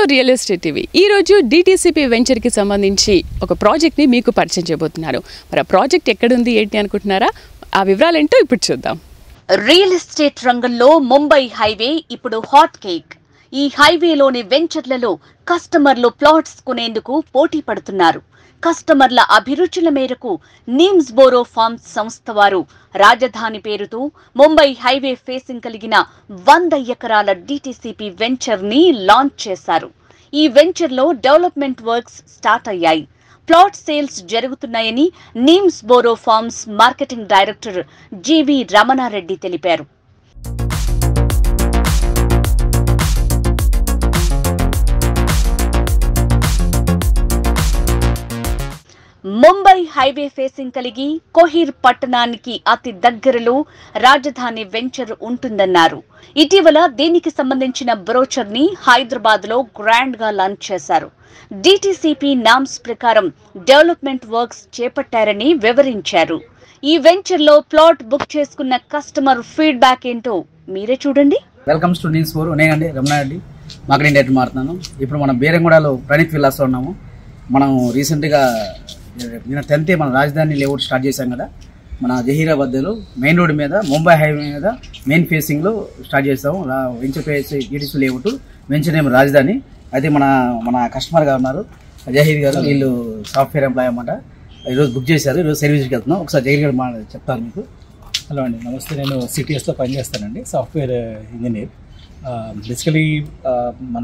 real estate TV ఈ రోజు DTCP వెంచర్కి సంబంధించి ఒక ప్రాజెక్ట్ని మీకు పరిచయం చేయబోతున్నారు మరి ఆ ప్రాజెక్ట్ ఎక్కడుంది ఏంటి అనుకుంటున్నారా ఆ వివరాలేంటో ఇప్పుడు చూద్దాం రియల్ ఎస్టేట్ రంగంలో ముంబై హైవే ఇప్పుడు హాట్ కేక్ ఈ హైవేలోని వెంచర్లలో కస్టమర్లు ప్లాట్స్ కొనేందుకు పోటీ పడుతున్నారు కస్టమర్ల అభిరుచుల మేరకు నీమ్స్ బోరో ఫార్మ్స్ సంస్థ వారు రాజధాని పేరుతో ముంబై హైవే ఫేసింగ్ కలిగిన వంద ఎకరాల డిటిసిపి వెంచర్ ని లాంచ్ చేశారు ఈ వెంచర్ లో డెవలప్మెంట్ వర్క్స్ స్టార్ట్ అయ్యాయి ప్లాట్ సేల్స్ జరుగుతున్నాయని Neems Boro Farms marketing director GV Ramana Reddy తెలిపారు ముంబై హైవే ఫేసింగ్ కలిగి కోహిర్ పట్టణానికి అతి దగ్గరలో రాజధాని వెంచర్ ఉంటుందన్నారు ఇటీవల దీనికి సంబంధించిన బ్రోచర్ ని హైదరాబాద్ లో గ్రాండ్ గా లాంచ్ చేశారు డిటిసిపి నామ్స్ ప్రకారం డెవలప్మెంట్ వర్క్స్ చేపట్టారని వివరించారు ఈ వెంచర్ లో ప్లాట్ బుక్ చేసుకున్న కస్టమర్ ఫీడ్బ్యాక్ ఏంటో మీరే చూడండి వెల్కమ్స్ టు న్యూస్ ఫోర్ నేనండి రమణారెడ్డి మార్కెటింగ్ డైరెక్టర్ మారుతున్నాను ఇప్పుడు మనం బేరంగూడలో ప్రణీత్ విల్లాస్లో ఉన్నాము మనం రీసెంట్గా నిన్న టెన్త్ మన రాజధాని లేఅవుట్ స్టార్ట్ చేశాం కదా మన జహీరాబాద్లో మెయిన్ రోడ్ మీద ముంబై హైవే మీద మెయిన్ ఫేసింగ్లో స్టార్ట్ చేస్తాము రా- venture phase EDC layout venture name Rajadhani అయితే మన మన కస్టమర్గా ఉన్నారు జహీర్ గారు వీళ్ళు సాఫ్ట్వేర్ ఎంప్లాయ్ అన్నమాట ఈరోజు బుక్ చేశారు ఈరోజు సర్వీస్కి వెళ్తున్నాం ఒకసారి జహీర్ గారు మా చెప్తారు మీకు హలో అండి నమస్తే నేను సిటీఎస్లో పనిచేస్తానండి సాఫ్ట్వేర్ ఇంజనీర్ బేసికలీ మన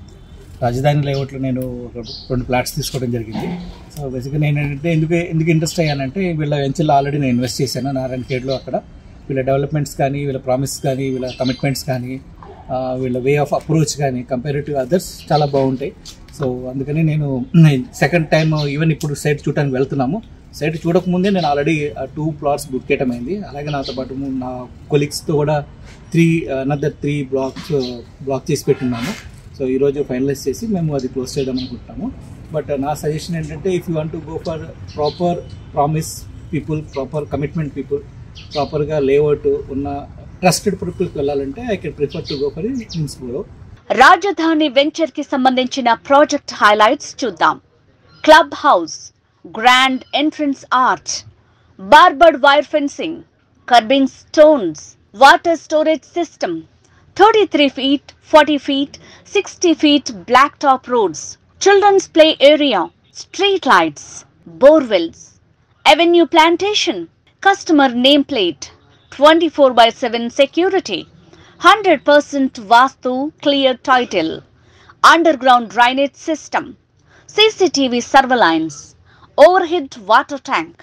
రాజధాని లేఅవుట్లో నేను ఒక రెండు ప్లాట్స్ తీసుకోవడం జరిగింది సో బేసిక్గా నేను ఏంటంటే ఎందుకు ఎందుకు ఇంట్రెస్ట్ అయ్యానంటే వీళ్ళ వెంచర్లో ఆల్రెడీ నేను ఇన్వెస్ట్ చేశాను నారాయణ ఖేడ్లో అక్కడ వీళ్ళ డెవలప్మెంట్స్ కానీ వీళ్ళ ప్రామిస్ కానీ వీళ్ళ కమిట్మెంట్స్ కానీ ఆ, వీళ్ళ వే ఆఫ్ అప్రోచ్ కానీ కంపేరిటివ్ అదర్స్ చాలా బాగుంటాయి సో అందుకని నేను సెకండ్ టైం ఈవెన్ ఇప్పుడు సైట్ చూడటానికి వెళ్తున్నాము సైట్ చూడకముందే నేను ఆల్రెడీ టూ ప్లాట్స్ బుక్ చేయడం అయింది అలాగే నాతో పాటు ము- నా కొలీగ్స్తో కూడా three another three blocks block చేసి పెట్టున్నాము సో ఈరోజు ఫైనలైజ్ చేసి మేము అది క్లోజ్ చేద్దాం అనుకుంటున్నాము బట్ నా సజెషన్ ఏంటంటే if you want to go for proper promise people proper commitment people ప్రాపర్గా లేఅవుట్ ఉన్న ట్రస్టెడ్ పీపుల్కి వెళ్ళాలంటే I can prefer to go for Insboro Rajadhani venture కి సంబంధించిన ప్రాజెక్ట్ హైలైట్స్ చూద్దాం club house grand entrance arch barbed wire fencing curbing stones water storage system thirty three feet forty feet sixty feet black top roads children's play area street lights borewells avenue plantation customer name plate twenty four by seven security hundred percent vastu clear title underground drainage system CCTV surveillance overhead water tank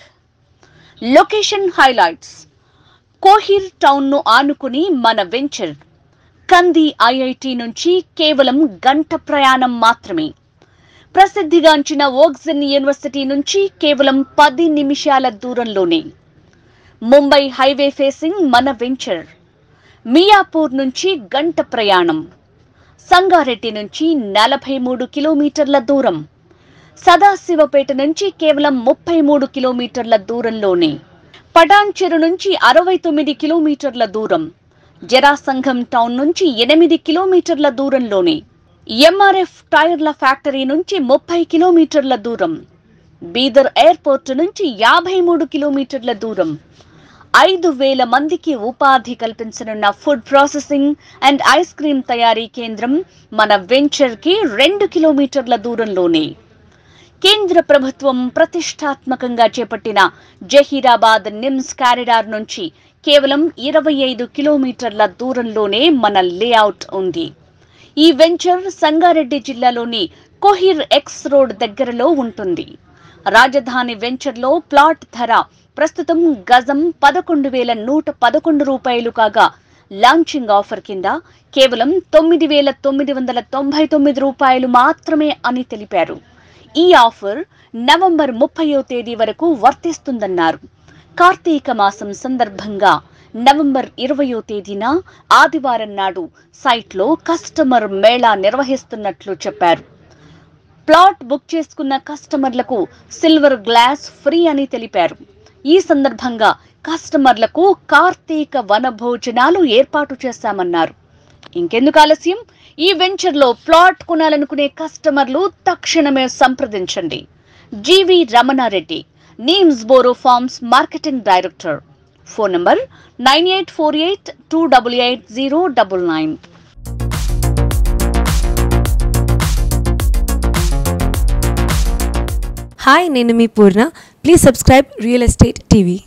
location highlights Kohir town ను ఆనుకుని మన venture కంది IIT నుంచి కేవలం గంట ప్రయాణం మాత్రమే ప్రసిద్ధిగాంచిన ఓక్సన్ యూనివర్సిటీ నుంచి కేవలం పది నిమిషాల దూరంలోనే ముంబై హైవే ఫేసింగ్ మన వెంచర్ మియాపూర్ నుంచి గంట ప్రయాణం సంగారెడ్డి నుంచి నలభై మూడు కిలోమీటర్ల దూరం సదాశివపేట నుంచి కేవలం ముప్పై మూడు కిలోమీటర్ల దూరంలోనే పటాన్చెరు నుంచి అరవై తొమ్మిది కిలోమీటర్ల దూరం జరాసంఘం టౌన్ నుంచి ఎనిమిది కిలోమీటర్ల దూరంలోనే ఎంఆర్ఎఫ్ టైర్ల ఫ్యాక్టరీ నుంచి ముప్పై కిలోమీటర్ల దూరం బీదర్ ఎయిర్పోర్ట్ నుంచి యాభై మూడు కిలోమీటర్ల దూరం ఐదు వేల మందికి ఉపాధి కల్పించనున్న food processing and ice cream తయారీ కేంద్రం మన వెంచర్ కి రెండు కిలోమీటర్ల దూరంలోనే కేంద్ర ప్రభుత్వం ప్రతిష్టాత్మకంగా చేపట్టిన జహీరాబాద్ నిమ్స్ కారిడార్ నుంచి కేవలం ఇరవై ఐదు కిలోమీటర్ల దూరంలోనే మన లేఅవుట్ ఉంది ఈ వెంచర్ సంగారెడ్డి జిల్లాలోని కోహిర్ ఎక్స్ రోడ్ దగ్గరలో ఉంటుంది రాజధాని వెంచర్లో ప్లాట్ ధర ప్రస్తుతం గజం పదకొండు వేల నూట పదకొండు రూపాయలు కాగా లాంచింగ్ ఆఫర్ కింద కేవలం తొమ్మిది వేల తొమ్మిది వందల తొంభై తొమ్మిది రూపాయలు మాత్రమే అని తెలిపారు ఈ ఆఫర్ నవంబర్ ముప్పయో తేదీ వరకు వర్తిస్తుందన్నారు కార్తీక మాసం సందర్భంగా నవంబర్ ఇరవయో తేదీన ఆదివారం నాడు సైట్లో కస్టమర్ మేళా నిర్వహిస్తున్నట్లు చెప్పారు ప్లాట్ బుక్ చేసుకున్న కస్టమర్లకు సిల్వర్ గ్లాస్ ఫ్రీ అని తెలిపారు ఈ సందర్భంగా కస్టమర్లకు కార్తీక వన భోజనాలు ఏర్పాటు చేశామన్నారు ఇంకెందుకు ఆలస్యం ఈ వెంచర్లో ప్లాట్ కొనాలనుకునే కస్టమర్లు తక్షణమే సంప్రదించండి G V Ramana Reddy Neems Boro Farms marketing director phone number nine eight four eight two double eight zero double nine hi నేను మీ Purna please subscribe real estate TV